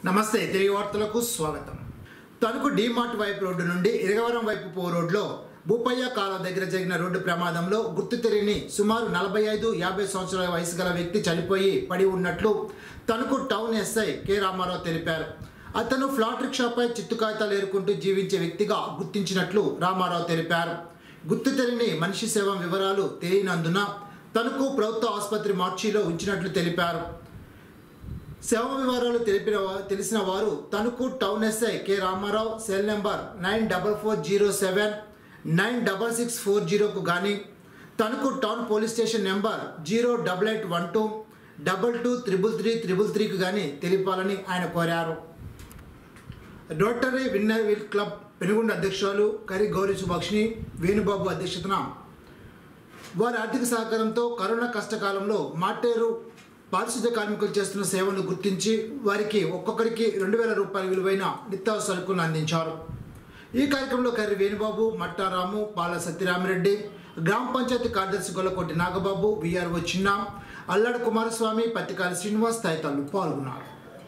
నమస్తే తిరిగి వార్తలకు స్వాగతం తణుకు డీమార్ట్ వైపు రోడ్డు నుండి ఇరగవరం వైపు పో రోడ్లో భూపయ్య కాలం దగ్గర జరిగిన రోడ్డు ప్రమాదంలో గుర్తు తెలియని సుమారు నలభై ఐదు యాభై సంవత్సరాల వయసు గల వ్యక్తి చనిపోయి పడి ఉన్నట్లు Tanuku town SI K Ramarao తెలిపారు అతను ఫ్లాట్ రిక్షాపై చిత్తు కాగితాలు ఏరుకుంటూ జీవించే వ్యక్తిగా గుర్తించినట్లు రామారావు తెలిపారు గుర్తు తెలియని మనిషి శవం వివరాలు తెలియనందున తణుకు ప్రభుత్వ ఆసుపత్రి మార్చిలో ఉంచినట్లు తెలిపారు శవ వివరాలు తెలిపిన వా- తెలిసిన వారు Tanuku town SI K Ramarao cell number nine double four zero seven nine double six four జీరోకు కానీ Tanuku town police station number zero double eight one two double two triple three triple త్రీకి కానీ తెలిపాలని ఆయన కోరారు rotary inner wheel club Penugonda అధ్యక్షురాలు కరి గౌరీ సుభాష్ని వేణుబాబు అధ్యక్షతన వారి ఆర్థిక సహకారంతో కరోనా కష్టకాలంలో మాటేరు పారిశుద్ధ్య కార్మికులు చేస్తున్న సేవలను గుర్తించి వారికి ఒక్కొక్కరికి రెండు వేల రూపాయల విలువైన నిత్యావసర సరుకులను అందించారు ఈ కార్యక్రమంలో కర్రి వేణుబాబు మట్టారాము పాల సత్యరామిరెడ్డి గ్రామ పంచాయతీ కార్యదర్శి గొల్లకోటి నాగబాబు విఆర్ఓ చిన్న అల్లాడ కుమారస్వామి పత్తికారి శ్రీనివాస్ తదితరులు పాల్గొన్నారు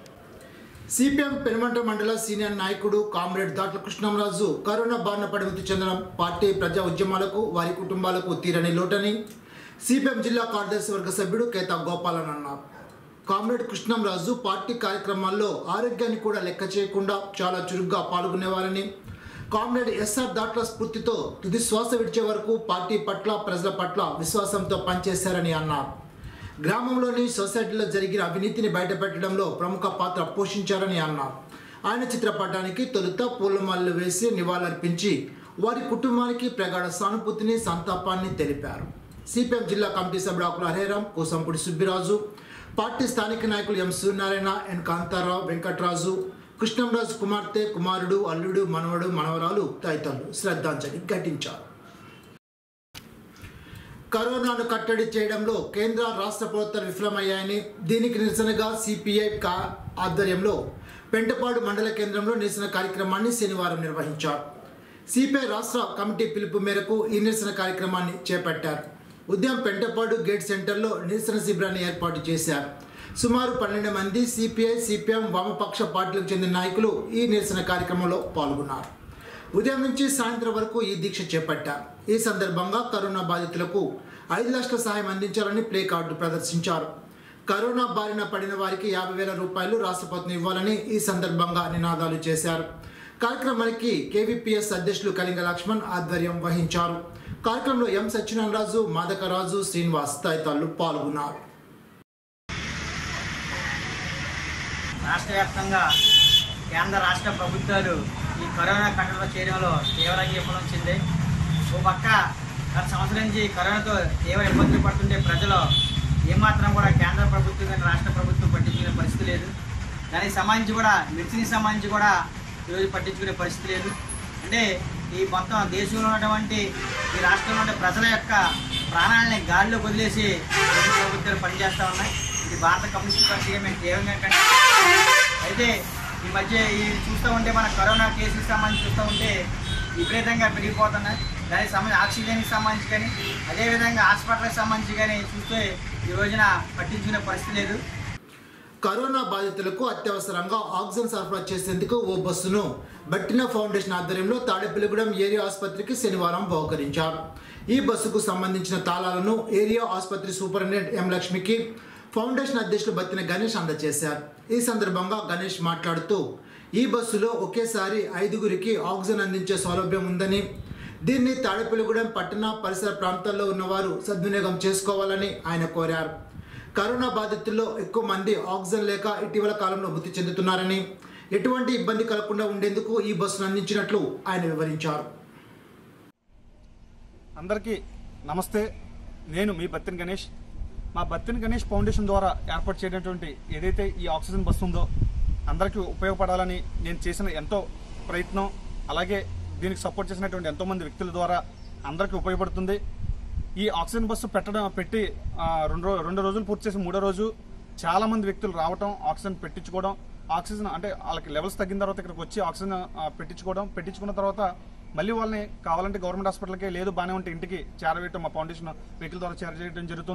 సిపిఎం పెనుమంట మండల సీనియర్ నాయకుడు కామ్రేడ్ దాట్ల కృష్ణంరాజు కరోనా బారిన పడి మృతి చెందిన పార్టీ ప్రజా ఉద్యమాలకు వారి కుటుంబాలకు తీరని లోటని సిపిఎం జిల్లా కార్యదర్శి వర్గ సభ్యుడు కేతా గోపాలన్ అన్నారు కామ్రేడ్ కృష్ణంరాజు పార్టీ కార్యక్రమాల్లో ఆరోగ్యాన్ని కూడా లెక్క చేయకుండా చాలా చురుగ్గా పాల్గొనేవారని కామ్రేడ్ ఎస్ఆర్ దాట్ల స్ఫూర్తితో తుది శ్వాస విడిచే వరకు పార్టీ పట్ల ప్రజల పట్ల విశ్వాసంతో పనిచేశారని అన్నారు గ్రామంలోని సొసైటీలో జరిగిన అవినీతిని బయటపెట్టడంలో ప్రముఖ పాత్ర పోషించారని అన్నారు ఆయన చిత్రపటానికి తొలుత పూలమాలలు వేసి నివాళులర్పించి వారి కుటుంబానికి ప్రగాఢ సానుభూతిని సంతాపాన్ని తెలిపారు సిపిఎం జిల్లా కమిటీ సభ్యుడు ఆకుల హరేరాం కోసంపూడి సుబ్బిరాజు పార్టీ స్థానిక నాయకులు ఎం సూర్యనారాయణ ఎన్ కాంతారావు వెంకట్రాజు కృష్ణంరాజు కుమార్తె కుమారుడు అల్లుడు మనవడు మనవరాలు తదితరులు శ్రద్ధాంజలి ఘటించారు కరోనాను కట్టడి చేయడంలో కేంద్ర రాష్ట్ర ప్రభుత్వాలు విఫలమయ్యాయని దీనికి నిరసనగా సిపిఐ కా ఆధ్వర్యంలో పెంటపాడు మండల కేంద్రంలో నిరసన కార్యక్రమాన్ని శనివారం నిర్వహించారు సిపిఐ రాష్ట్ర కమిటీ పిలుపు మేరకు ఈ నిరసన కార్యక్రమాన్ని చేపట్టారు ఉదయం పెంటపాడు గేట్ సెంటర్లో నిరసన శిబిరాన్ని ఏర్పాటు చేశారు సుమారు పన్నెండు మంది సిపిఐ సిపిఎం వామపక్ష పార్టీలకు చెందిన నాయకులు ఈ నిరసన కార్యక్రమంలో పాల్గొన్నారు ఉదయం నుంచి సాయంత్రం వరకు ఈ దీక్ష చేపట్టారు ఈ సందర్భంగా కరోనా బాధితులకు ఐదు లక్షల సహాయం అందించాలని ప్లే కార్డు ప్రదర్శించారు కరోనా బారిన పడిన వారికి యాభై వేల రూపాయలు రాష్ట్ర ప్రభుత్వం ఇవ్వాలని ఈ సందర్భంగా నినాదాలు చేశారు కార్యక్రమానికి కేవీపీఎస్ అధ్యక్షులు కళింగ లక్ష్మణ్ ఆధ్వర్యం వహించారు కార్యక్రమంలో ఎం సత్యనారాయణరాజు మాదకరాజు శ్రీనివాస్ తదితరులు పాల్గొన్నారు రాష్ట్ర వ్యాప్తంగా కేంద్ర రాష్ట్ర ప్రభుత్వాలు ఈ కరోనా కట్టడిలో చేయడంలో తీవ్రంగా విఫలం చెందాయి ఓ పక్క గత సంవత్సరం నుంచి కరోనాతో తీవ్ర ఇబ్బందులు పడుతుంటే ప్రజలు ఏమాత్రం కూడా కేంద్ర ప్రభుత్వం కానీ రాష్ట్ర ప్రభుత్వం పట్టించుకునే పరిస్థితి లేదు దానికి సంబంధించి కూడా మెడిసిన్కి సంబంధించి కూడా ఈరోజు పట్టించుకునే పరిస్థితి లేదు అంటే ఈ మొత్తం దేశంలో ఉన్నటువంటి ఈ రాష్ట్రంలో ఉండే ప్రజల యొక్క ప్రాణాలని గాలిలో వదిలేసి కేంద్ర ప్రభుత్వాలు పనిచేస్తూ ఉన్నాయి ఇది భారత కమ్యూనిస్ట్ పార్టీగా మేము తీవ్రంగా ఖండిస్తున్నాం. అయితే ఈ మధ్య ఈ చూస్తూ ఉంటే మన కరోనా కేసులకు సంబంధించి చూస్తూ ఉంటే విపరీతంగా పెరిగిపోతున్నాయి దానికి సంబంధించి ఆక్సిజన్కి సంబంధించి కానీ అదేవిధంగా హాస్పిటల్కి సంబంధించి కానీ చూస్తే ఈ రోజున పట్టించుకునే పరిస్థితి లేదు కరోనా బాధితులకు అత్యవసరంగా ఆక్సిజన్ సరఫరా చేసేందుకు ఓ బస్సును బట్టిన ఫౌండేషన్ ఆధ్వర్యంలో తాడేపల్లిగూడెం ఏరియా ఆసుపత్రికి శనివారం బహుకరించారు ఈ బస్సుకు సంబంధించిన తాళాలను ఏరియా ఆసుపత్రి సూపరింటెండెంట్ ఎం లక్ష్మికి ఫౌండేషన్ అధ్యక్షులు బత్తిన గణేష్ అందజేశారు ఈ సందర్భంగా గణేష్ మాట్లాడుతూ ఈ బస్సులో ఒకేసారి ఐదుగురికి ఆక్సిజన్ అందించే సౌలభ్యం ఉందని దీన్ని తాడేపల్లిగూడెం పట్టణ పరిసర ప్రాంతాల్లో ఉన్నవారు సద్వినియోగం చేసుకోవాలని ఆయన కోరారు కరోనా బాధితుల్లో ఎక్కువ మంది ఆక్సిజన్ లేక ఇటీవల కాలంలో మృతి చెందుతున్నారని ఎటువంటి ఇబ్బంది కలగకుండా ఉండేందుకు ఈ బస్సును అందించినట్లు ఆయన వివరించారు అందరికీ నమస్తే నేను మీ బత్తిన గణేష్ మా బత్తిన గణేష్ ఫౌండేషన్ ద్వారా ఏర్పాటు చేయనటువంటి ఏదైతే ఈ ఆక్సిజన్ బస్సు ఉందో అందరికీ ఉపయోగపడాలని నేను చేసిన ఎంతో ప్రయత్నం అలాగే దీనికి సపోర్ట్ చేసినటువంటి ఎంతో మంది వ్యక్తుల ద్వారా అందరికీ ఉపయోగపడుతుంది ఈ ఆక్సిజన్ బస్సు పెట్టడం పెట్టి ఆ, రెండు రో- రెండు రోజులు పూర్తి చేసి మూడో రోజు చాలా మంది వ్యక్తులు రావటం ఆక్సిజన్ పెట్టించుకోవడం ఆక్సిజన్ అంటే వాళ్ళకి లెవెల్స్ తగ్గిన తర్వాత ఇక్కడికి వచ్చి ఆక్సిజన్ ఆ, పెట్టించుకోవడం పెట్టించుకున్న తర్వాత మళ్ళీ వాళ్ళని కావాలంటే గవర్నమెంట్ హాస్పిటల్కి లేదు బాగానే ఉంటే ఇంటికి చేరవేయటం మా ఫౌండేషన్ వెహికల్ ద్వారా చేరవేయడం జరుగుతుంది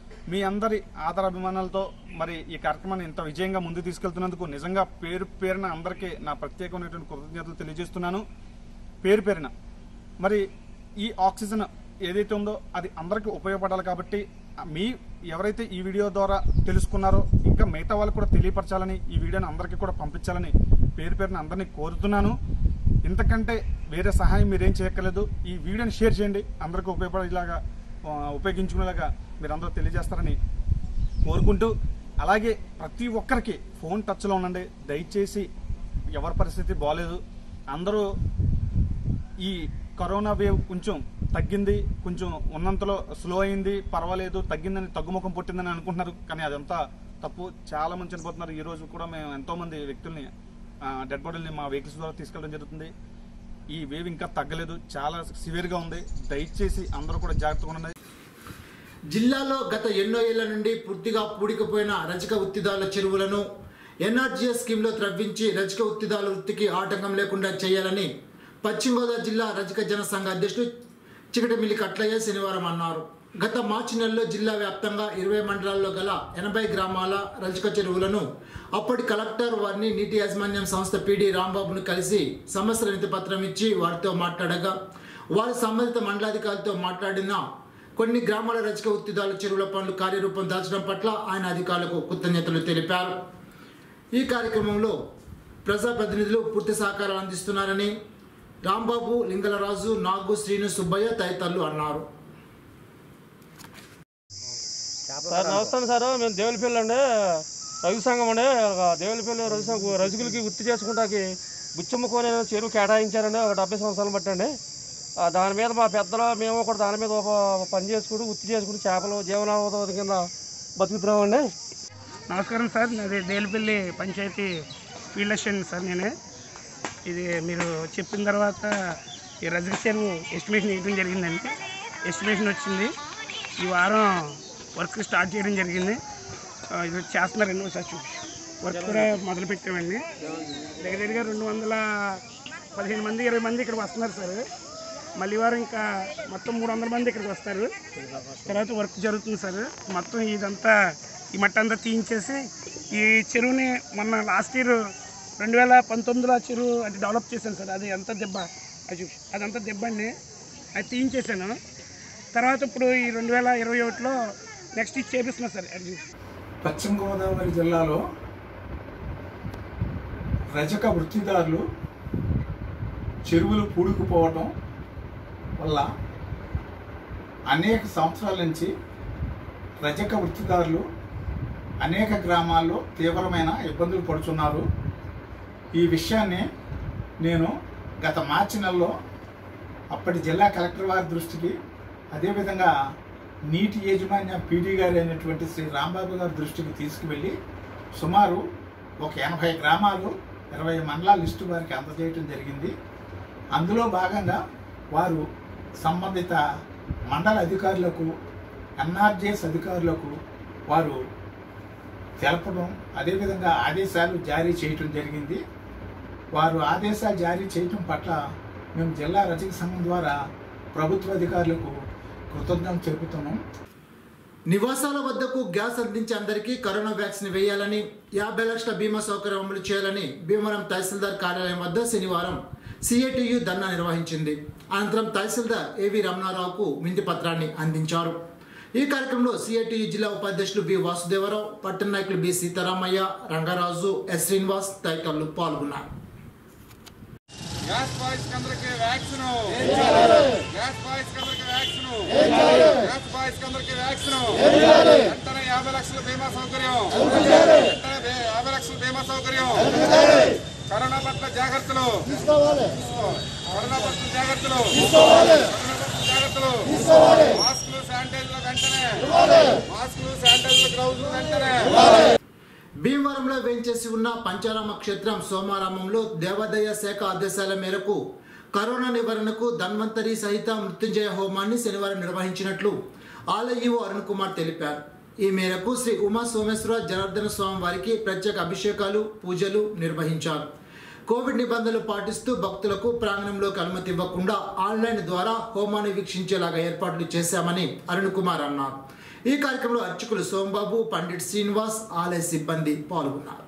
మీ అందరి ఆదరాభిమానాలతో మరి ఈ కార్యక్రమాన్ని ఇంత విజయంగా ముందుకు తీసుకెళ్తున్నందుకు నిజంగా పేరు పేరున అందరికీ నా ప్రత్యేకమైనటువంటి కృతజ్ఞతలు తెలియజేస్తున్నాను పేరు పేరున మరి ఈ ఆక్సిజన్ ఏదైతే ఉందో అది అందరికీ ఉపయోగపడాలి కాబట్టి మీ ఎవరైతే ఈ వీడియో ద్వారా తెలుసుకున్నారో ఇంకా మిగతా వాళ్ళకు కూడా తెలియపరచాలని ఈ వీడియోని అందరికీ కూడా పంపించాలని పేరు పేరున అందరినీ కోరుతున్నాను ఇంతకంటే వేరే సహాయం మీరేం చేయక్కర్లేదు ఈ వీడియోని షేర్ చేయండి అందరికీ ఉపయోగపడేలాగా ఆ, ఉపయోగించుకునేలాగా మీరు అందరూ తెలియజేస్తారని కోరుకుంటూ అలాగే ప్రతి ఒక్కరికి ఫోన్ టచ్లో ఉండండి దయచేసి ఎవరి పరిస్థితి బాగాలేదు అందరూ ఈ కరోనా వేవ్ కొంచెం తగ్గింది కొంచెం ఉన్నంతలో స్లో అయింది పర్వాలేదు తగ్గిందని తగ్గుముఖం పుట్టిందని అనుకుంటున్నారు కానీ అదంతా తప్పు చాలా మంది చనిపోతున్నారు ఈ రోజు కూడా మేము ఎంతో మంది వ్యక్తుల్ని డెడ్ బాడీని మా వెహికల్స్ ద్వారా తీసుకెళ్ళడం జరుగుతుంది ఈ వేవ్ ఇంకా తగ్గలేదు చాలా సివియర్గా ఉంది దయచేసి అందరూ కూడా జాగ్రత్తగా ఉండండి జిల్లాలో గత ఎన్నో ఏళ్ల నుండి పూర్తిగా పూడికపోయిన రజక ఉత్తిదారుల చెరువులను ఎన్ఆర్జీఎస్ స్కీమ్లో త్రవ్వించి రజక ఉత్తిదారుల వృత్తికి ఆటంకం లేకుండా చేయాలని పశ్చిమ గోదావరి జిల్లా రజక జన సంఘ అధ్యక్షుడు చికటమిల్లి కట్లయ్య శనివారం అన్నారు గత మార్చి నెలలో జిల్లా వ్యాప్తంగా ఇరవై మండలాల్లో గల ఎనభై గ్రామాల రజక చెరువులను అప్పటి కలెక్టర్ వారిని నీటి యాజమాన్యం సంస్థ పీడీ రాంబాబును కలిసి సమస్యల వినతి పత్రం ఇచ్చి వారితో మాట్లాడగా వారు సంబంధిత మండలాధికారులతో మాట్లాడిన కొన్ని గ్రామాల రజక ఉత్తిదారుల చెరువుల పనులు కార్యరూపం దాల్చడం పట్ల ఆయన అధికారులకు కృతజ్ఞతలు తెలిపారు ఈ కార్యక్రమంలో ప్రజాప్రతినిధులు పూర్తి సహకారం అందిస్తున్నారని రాంబాబు లింగలరాజు నాగు శ్రీను సుబ్బయ్య తదితరులు అన్నారు సార్ నమస్తే సార్ మేము దేవులపల్లి అండి రజు సంఘం అండి ఒక దేవులపల్లి రజు సంఘం రజకులకి గుర్తు చేసుకుంటాకి బుచ్చమ్మ కోనే చెరువు కేటాయించారండి ఒక డెబ్బై సంవత్సరాలు బట్టండి ఆ, దాని మీద మా పెద్దలు మేము కూడా దాని మీద ఒక పని చేసుకుంటూ గుర్తు చేసుకుంటూ చేపలు జీవనోపాధి కింద బతుకుతున్నామండి నమస్కారం సార్ నాది Delipalli panchayati field assistant sir నేనే ఇది మీరు చెప్పిన తర్వాత ఈ రిజర్వేషన్ ఎస్టిమేషన్ ఇవ్వడం జరిగిందండి ఎస్టిమేషన్ వచ్చింది ఈ వారం వర్క్ స్టార్ట్ చేయడం జరిగింది ఆ, ఇది చేస్తున్నారండి ఒకసారి చూపి వర్క్ కూడా మొదలు పెట్టామండి దగ్గర దగ్గరగా రెండు వందల పదిహేను మంది ఇరవై మంది ఇక్కడికి వస్తున్నారు సార్ మళ్ళీ వారం ఇంకా మొత్తం మూడు వందల మంది ఇక్కడికి వస్తారు తర్వాత వర్క్ జరుగుతుంది సార్ మొత్తం ఇదంతా ఈ మట్టి అంతా తీయించేసి ఈ చెరువుని మొన్న లాస్ట్ ఇయర్ రెండు వేల పంతొమ్మిదిలో ఆ చెరువు అది డెవలప్ చేశాను సార్ అది ఎంత దెబ్బ అది చూసి అదంతా దెబ్బ అండి అది తీయించేసాను తర్వాత ఇప్పుడు ఈ రెండు వేల ఇరవై ఒకటిలో నెక్స్ట్ ఇది చేపిస్తున్నా సార్ అది చూసి పశ్చిమ గోదావరి జిల్లాలో రజక వృత్తిదారులు చెరువులు పూడుకుపోవటం వల్ల అనేక సంవత్సరాల నుంచి రజక వృత్తిదారులు అనేక గ్రామాల్లో తీవ్రమైన ఇబ్బందులు పడుతున్నారు ఈ విషయాన్ని నేను గత మార్చి నెలలో అప్పటి జిల్లా కలెక్టర్ వారి దృష్టికి అదేవిధంగా నీటి యాజమాన్య పీడీ గారు అయినటువంటి శ్రీ రాంబాబు గారి దృష్టికి తీసుకువెళ్ళి సుమారు ఒక ఎనభై గ్రామాలు ఇరవై మండలాల లిస్టు వారికి అందజేయటం జరిగింది అందులో భాగంగా వారు సంబంధిత మండల అధికారులకు ఎన్ఆర్జేఎస్ అధికారులకు వారు తెలపడం అదేవిధంగా ఆదేశాలు జారీ చేయటం జరిగింది వారు ఆదేశాలు జారీ చేయటం పట్ల మేము జిల్లా రచక సంఘం ద్వారా ప్రభుత్వ అధికారులకు కృతజ్ఞతలు తెలుపుతున్నాం నివాసాల వద్దకు గ్యాస్ అందించే అందరికీ కరోనా వ్యాక్సిన్ వేయాలని యాభై లక్షల బీమా సౌకర్యం అమలు చేయాలని భీమవరం తహసీల్దార్ కార్యాలయం వద్ద శనివారం సిఐటియు ధర్నా నిర్వహించింది అనంతరం తహసీల్దార్ ఏవి రమణారావుకు వింతి పత్రాన్ని అందించారు ఈ కార్యక్రమంలో సిఐటియు జిల్లా ఉపాధ్యక్షులు బి వాసుదేవరావు పట్టణ నాయకులు బి సీతారామయ్య రంగరాజు ఎస్ శ్రీనివాస్ తదితరులు పాల్గొన్నారు గ్యాస్ బాయ్స్ అందరికి వ్యాక్సిన్ గ్యాస్ బాయ్స్ అందరికి వ్యాక్సిన్ గ్యాస్ బాయ్స్ అందరికి వ్యాక్సిన్ వెంటనే యాభై లక్షల బీమా సౌకర్యం వెంటనే బే- యాభై లక్షల బీమా సౌకర్యం కరోనా పట్ల జాగ్రత్తలు కరోనా పట్ల జాగ్రత్తలు కరోనా పట్ల జాగ్రత్తలు మాస్కులు శానిటైజర్లు వెంటనే మాస్కులు శానిటైజర్లు గ్లౌజులు వెంటనే భీమవరంలో వేంచేసి ఉన్న పంచారామ క్షేత్రం సోమారామంలో దేవాదాయ శాఖ ఆదేశాల మేరకు కరోనా నివారణకు ధన్వంతరి సహిత మృత్యుంజయ హోమాన్ని శనివారం నిర్వహించినట్లు ఆలయ ఈవో అరుణ్ కుమార్ తెలిపారు ఈ మేరకు శ్రీ ఉమా సోమేశ్వర జనార్దన స్వామి వారికి ప్రత్యేక అభిషేకాలు పూజలు నిర్వహించారు కోవిడ్ నిబంధనలు పాటిస్తూ భక్తులకు ప్రాంగణంలోకి అనుమతి ఇవ్వకుండా ఆన్లైన్ ద్వారా హోమాన్ని వీక్షించేలాగా ఏర్పాట్లు చేశామని అరుణ్ కుమార్ అన్నారు ఈ కార్యక్రమంలో అర్చకులు సోంబాబు పండిట్ శ్రీనివాస్ ఆలయ సిబ్బంది పాల్గొన్నారు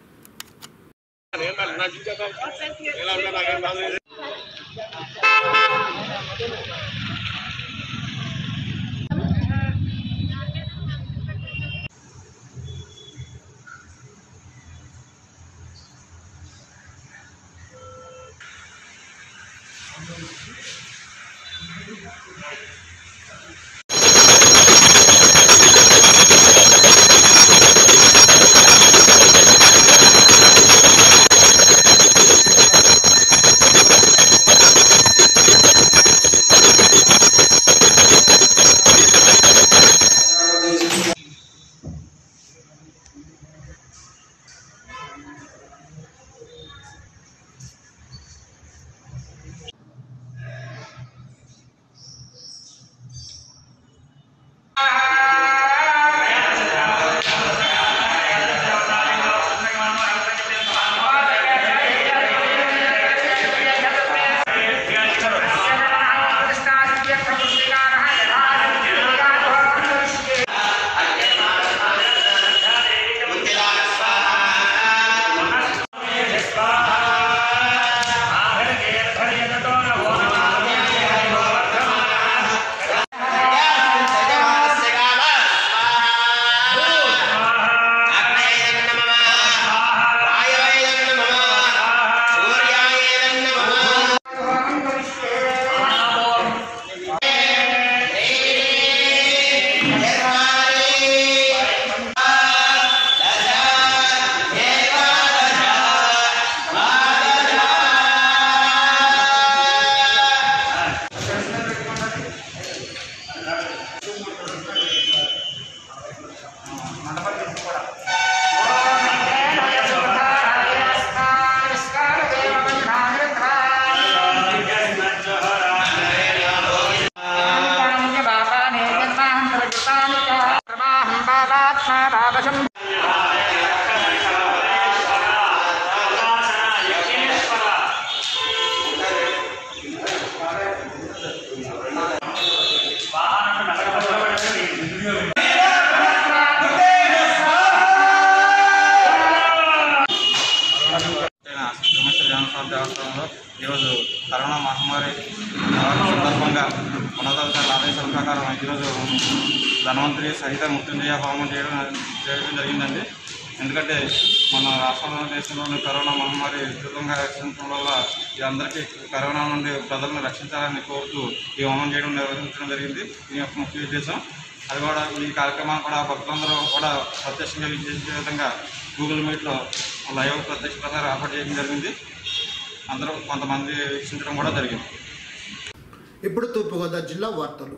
భీమేశ్వర జగన్స్వామి దేవస్థానంలో ఈరోజు కరోనా మహమ్మారి నివారణ సందర్భంగా ఉన్నతాధికారుల ఆదేశాల ప్రకారం ఈరోజు ధన్వంతరి సహిత మృత్యుంజయ హోమం చేయడం చేయడం జరిగిందండి ఎందుకంటే మన రాష్ట్రంలో దేశంలోని కరోనా మహమ్మారి విస్తృతంగా రక్షించడం వల్ల ఈ అందరికీ కరోనా నుండి ప్రజలను రక్షించాలని కోరుతూ ఈ హోమం చేయడం నిర్వహించడం జరిగింది దీని యొక్క ముఖ్య ఉద్దేశం అది కూడా ఈ కార్యక్రమాన్ని కూడా భక్తులందరూ కూడా ప్రత్యక్షంగా వీక్షించే విధంగా గూగుల్ మీట్లో లైవ్ ప్రత్యక్ష ప్రసారం ఏర్పాటు చేయడం జరిగింది అందరూ కొంతమంది వీక్షించడం కూడా జరిగింది ఇప్పుడు తూర్పుగోదావరి జిల్లా వార్తలు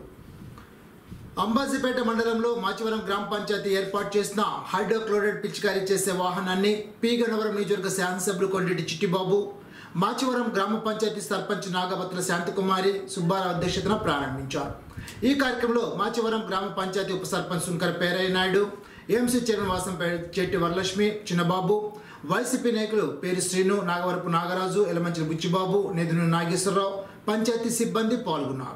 అంబాజీపేట మండలంలో మాచివరం గ్రామ పంచాయతీ ఏర్పాటు చేసిన హైడ్రోక్లోరైడ్ పిచికారీ చేసే వాహనాన్ని పి గన్నవరం నియోజకవర్గ శాసనసభ్యులు కొండేటి చిట్టిబాబు మాచివరం గ్రామ పంచాయతీ సర్పంచ్ నాగభద్ర శాంతికుమారి సుబ్బారావు అధ్యక్షతన ప్రారంభించారు ఈ కార్యక్రమంలో మాచివరం గ్రామ పంచాయతీ ఉప sarpanch Sunkara Peraiah Naidu AMC chairman Vasampeta Chetti Varalakshmi Chinnababu YCP నాయకులు పేరు శ్రీను నాగవరపు నాగరాజు ఎలమంచి బుచ్చిబాబు నెదును నాగేశ్వరరావు పంచాయతీ సిబ్బంది పాల్గొన్నారు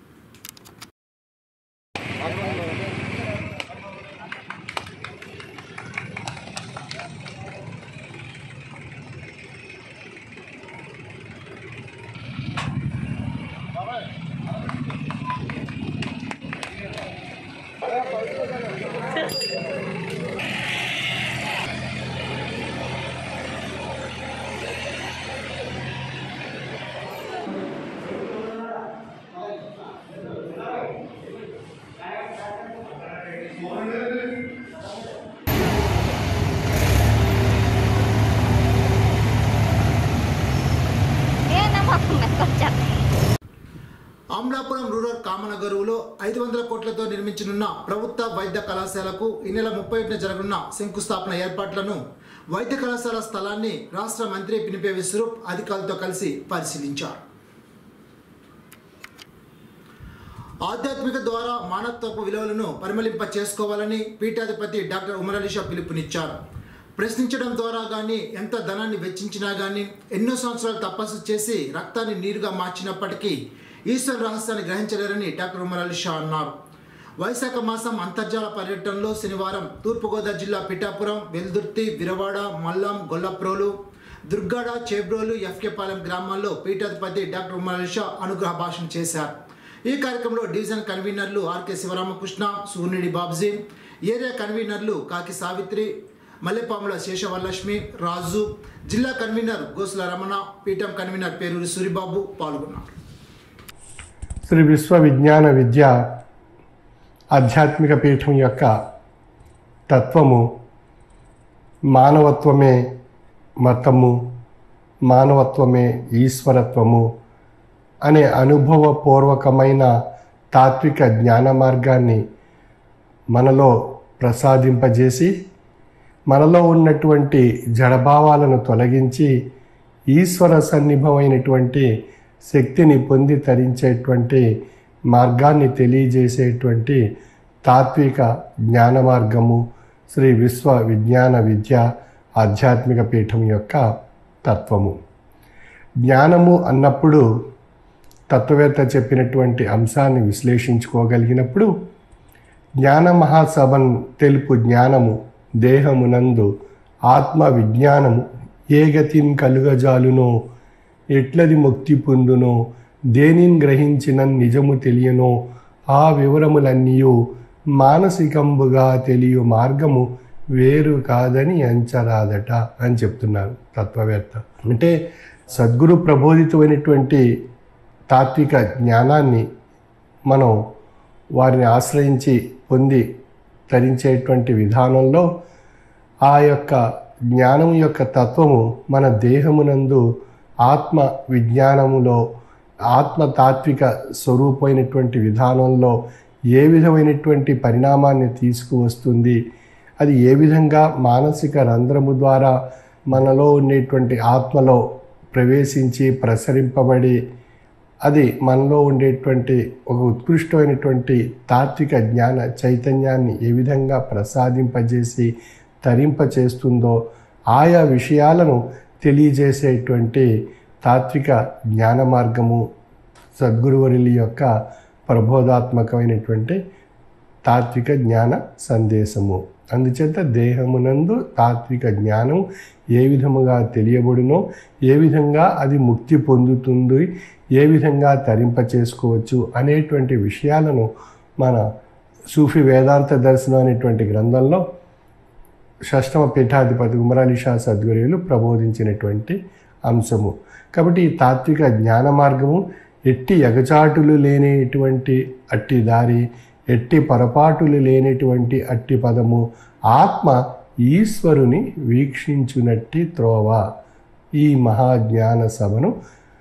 అమలాపురం రూరల్ కామనగరువులో ఐదు వందల కోట్లతో నిర్మించనున్న ప్రభుత్వ వైద్య కళాశాలకు ఈ నెల ముప్పై ఒకటిన జరగనున్న శంకుస్థాపన ఏర్పాట్లను వైద్య కళాశాల స్థలాన్ని రాష్ట్ర మంత్రి పినిపే విశ్వరూప్ అధికారులతో కలిసి పరిశీలించారు ఆధ్యాత్మిక ద్వారా మానవత్వపు విలువలను పరిమళింప చేసుకోవాలని పీఠాధిపతి డాక్టర్ ఉమర్ అలీ షా పిలుపునిచ్చారు ప్రశ్నించడం ద్వారా కానీ ఎంత ధనాన్ని వెచ్చించినా కానీ ఎన్నో సంవత్సరాలు తపస్సు చేసి రక్తాన్ని నీరుగా మార్చినప్పటికీ ఈశ్వర రహస్యాన్ని గ్రహించలేరని డాక్టర్ ఉమర్ అలీ షా అన్నారు వైశాఖ మాసం అంతర్జాల పర్యటనలో శనివారం తూర్పుగోదావరి జిల్లా పిఠాపురం వెల్దుర్తి విరవాడ మల్లం గొల్లప్రోలు దుర్గాడ చేబ్రోలు ఎఫ్కేపాలెం గ్రామాల్లో పీఠాధిపతి డాక్టర్ ఉమాలిషా అనుగ్రహ భాషణ చేశారు ఈ కార్యక్రమంలో డివిజన్ కన్వీనర్లు ఆర్కే శివరామకృష్ణ సూర్యుడి బాబ్జీ ఏరియా కన్వీనర్లు కాకి సావిత్రి మల్లెపాముల శేషవరలక్ష్మి రాజు జిల్లా కన్వీనర్ గోసుల రమణ పీఠం కన్వీనర్ పేరూరి సూరిబాబు పాల్గొన్నారు శ్రీ విశ్వ విజ్ఞాన విద్య ఆధ్యాత్మిక పీఠం యొక్క తత్వము మానవత్వమే మతము మానవత్వమే ఈశ్వరత్వము అనే అనుభవపూర్వకమైన తాత్విక జ్ఞాన మార్గాన్ని మనలో ప్రసాదింపజేసి మనలో ఉన్నటువంటి జడభావాలను తొలగించి ఈశ్వర సన్నిభమైనటువంటి శక్తిని పొంది తరించేటువంటి మార్గాన్ని తెలియజేసేటువంటి తాత్విక జ్ఞాన మార్గము శ్రీ విశ్వ విజ్ఞాన విద్య ఆధ్యాత్మిక పీఠం యొక్క తత్వము జ్ఞానము అన్నప్పుడు తత్వవేత్త చెప్పినటువంటి అంశాన్ని విశ్లేషించుకోగలిగినప్పుడు జ్ఞాన మహాసభన్ తెలుపు జ్ఞానము దేహమునందు ఆత్మ విజ్ఞానము ఏ గతిన్ కలుగజాలునో ఎట్లది ముక్తి పొందునో దేనిని గ్రహించిన నిజము తెలియనో ఆ వివరములన్నీయు మానసికంబుగా తెలియ మార్గము వేరు కాదని అంచరాదట అని చెప్తున్నారు తత్వవేత్త అంటే సద్గురు ప్రబోధితమైనటువంటి తాత్విక జ్ఞానాన్ని మనం వారిని ఆశ్రయించి పొంది తరించేటువంటి విధానంలో ఆ యొక్క జ్ఞానం యొక్క తత్వము మన దేహమునందు ఆత్మ విజ్ఞానములో ఆత్మ తాత్విక స్వరూపమైనటువంటి విధానంలో ఏ విధమైనటువంటి పరిణామాన్ని తీసుకువస్తుంది అది ఏ విధంగా మానసిక రంధ్రము ద్వారా మనలో ఉండేటువంటి ఆత్మలో ప్రవేశించి ప్రసరింపబడి అది మనలో ఉండేటువంటి ఒక ఉత్కృష్టమైనటువంటి తాత్విక జ్ఞాన చైతన్యాన్ని ఏ విధంగా ప్రసాదింపజేసి తరింపచేస్తుందో ఆయా విషయాలను తెలియజేసేటువంటి తాత్విక జ్ఞాన మార్గము సద్గురువరుల యొక్క ప్రబోధాత్మకమైనటువంటి తాత్విక జ్ఞాన సందేశము అందుచేత దేహమునందు తాత్విక జ్ఞానం ఏ విధముగా తెలియబడునో ఏ విధంగా అది ముక్తి పొందుతుంది ఏ విధంగా తరింప చేసుకోవచ్చు అనేటువంటి విషయాలను మన సూఫీ వేదాంత దర్శనం అనేటువంటి గ్రంథంలో షష్టమ పీఠాధిపతి ఉమరాలి షా సద్గురువులు ప్రబోధించినటువంటి అంశము కాబట్టి ఈ తాత్విక జ్ఞాన మార్గము ఎట్టి ఎగచాటులు లేనిటువంటి అట్టి దారి ఎట్టి పొరపాటులు లేనటువంటి అట్టి పదము ఆత్మ ఈశ్వరుని వీక్షించునట్టి త్రోవ ఈ మహాజ్ఞాన సభను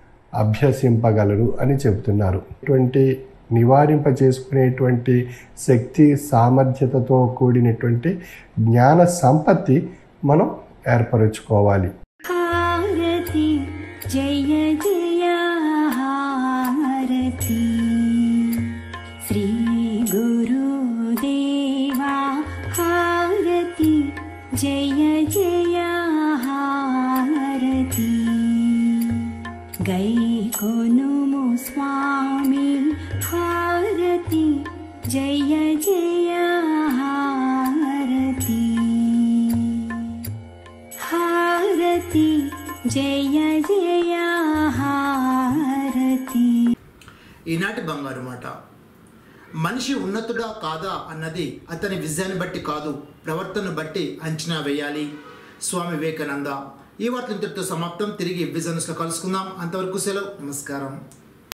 అభ్యసింపగలరు అని చెబుతున్నారు ఇటువంటి నివారింప చేసుకునేటువంటి శక్తి సామర్థ్యతతో కూడినటువంటి జ్ఞాన సంపత్తి మనం ఏర్పరచుకోవాలి హారతి జయ జయ హారతి శ్రీ గురుదేవా హారతి జయ జయ హారతి గై కొనుము స్వామి హారతి జయ జయ హారతి హారతి జయ జయ హారతి ఈనాటి బంగారు మాట మనిషి ఉన్నతుడా కాదా అన్నది అతని విజయాన్ని బట్టి కాదు ప్రవర్తనను బట్టి అంచనా వేయాలి స్వామి వివేకానంద ఈ వార్త ఇంతటితో సమాప్తం తిరిగి విజన్స్లో కలుసుకుందాం అంతవరకు సెలవు నమస్కారం